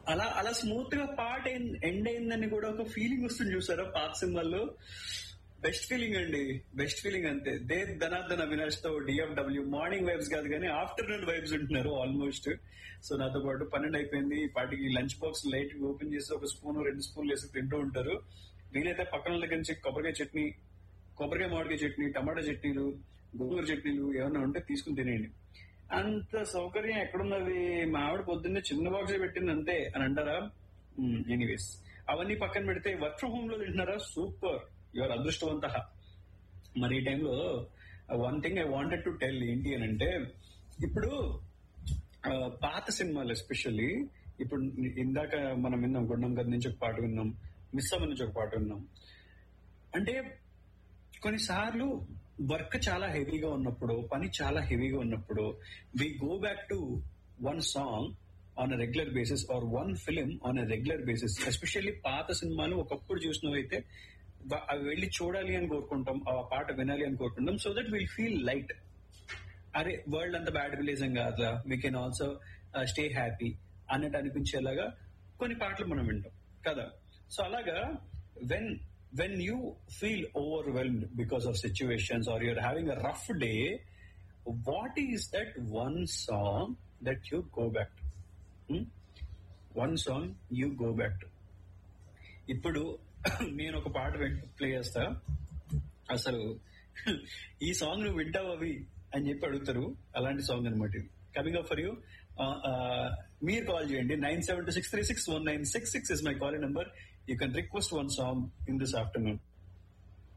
అలా అలా స్మూత్ గా పాట ఎండ్ అయిందని కూడా ఒక ఫీలింగ్ వస్తుంది చూసారా పాత సినిమాల్లో బెస్ట్ ఫీలింగ్ అండి బెస్ట్ ఫీలింగ్ అంతే దే ధనార్దన్ అవినాష్ తో డిఎఫ్డబ్ల్యూ మార్నింగ్ వైబ్స్ కాదు కానీ ఆఫ్టర్నూన్ వైబ్స్ ఉంటున్నారు ఆల్మోస్ట్ సో నాతో పాటు పన్నెండు అయిపోయింది ఈ పాటికి లంచ్ బాక్స్ లైట్ ఓపెన్ చేసి ఒక స్పూన్ రెండు స్పూన్లు వేసి తింటూ ఉంటారు వీలైతే పక్కన వాళ్ళ దగ్గర నుంచి కొబ్బరికాయ చట్నీ కొబ్బరికాయ మామిడికాయ చట్నీ టమాటా చట్నీలు గోంగూర చట్నీలు ఏమైనా ఉంటే తీసుకుని తినేయండి అంత సౌకర్యం ఎక్కడున్నది మా ఆవిడ పొద్దున్నే చిన్న బాక్స్ పెట్టింది అంతే అని అంటారా ఎనీవేస్ అవన్నీ పక్కన పెడితే వర్క్ ఫ్రమ్ హోమ్ లో తింటున్నారా సూపర్ యువర్ అదృష్టవంత మరి ఈ టైంలో one thing I wanted to tell ఏంటి అని అంటే ఇప్పుడు ఆ, పాత సినిమాలు ఎస్పెషల్లీ ఇప్పుడు ఇందాక మనం విన్నాం గుండం గది నుంచి ఒక పాట విన్నాం మిస్ అమ్మ నుంచి ఒక పాట విన్నాం అంటే కొన్నిసార్లు వర్క్ చాలా హెవీగా ఉన్నప్పుడు పని చాలా హెవీగా ఉన్నప్పుడు we go back to one song on a regular basis or one film on a regular basis especially పాత సినిమాలు ఒకప్పుడు చూసినవైతే వా- అవి వెళ్ళి చూడాలి అని కోరుకుంటాం ఆ పాట వినాలి అని కోరుకుంటాం so that will feel light అరే వరల్డ్ అంత బ్యాడ్ విలేజ్ కాదులా we can also stay happy అన్నట్టు అనిపించేలాగా కొన్ని పాటలు మనం వింటాం కదా సో అలాగా when when you feel overwhelmed because of situations or you're having a rough day what is that one song that you go back one song you go back ఇప్పుడు నేను ఒక పాట ప్లే చేస్తా అసలు ఈ సాంగ్ నువ్వు వింటావు అవి అని చెప్పి అడుగుతారు అలాంటి సాంగ్ అనమాట ఇది కమింగ్ అప్ ఫర్ యూ మీరు కాల్ చేయండి nine seven two six three six one nine six six is my call number you can request one song in this afternoon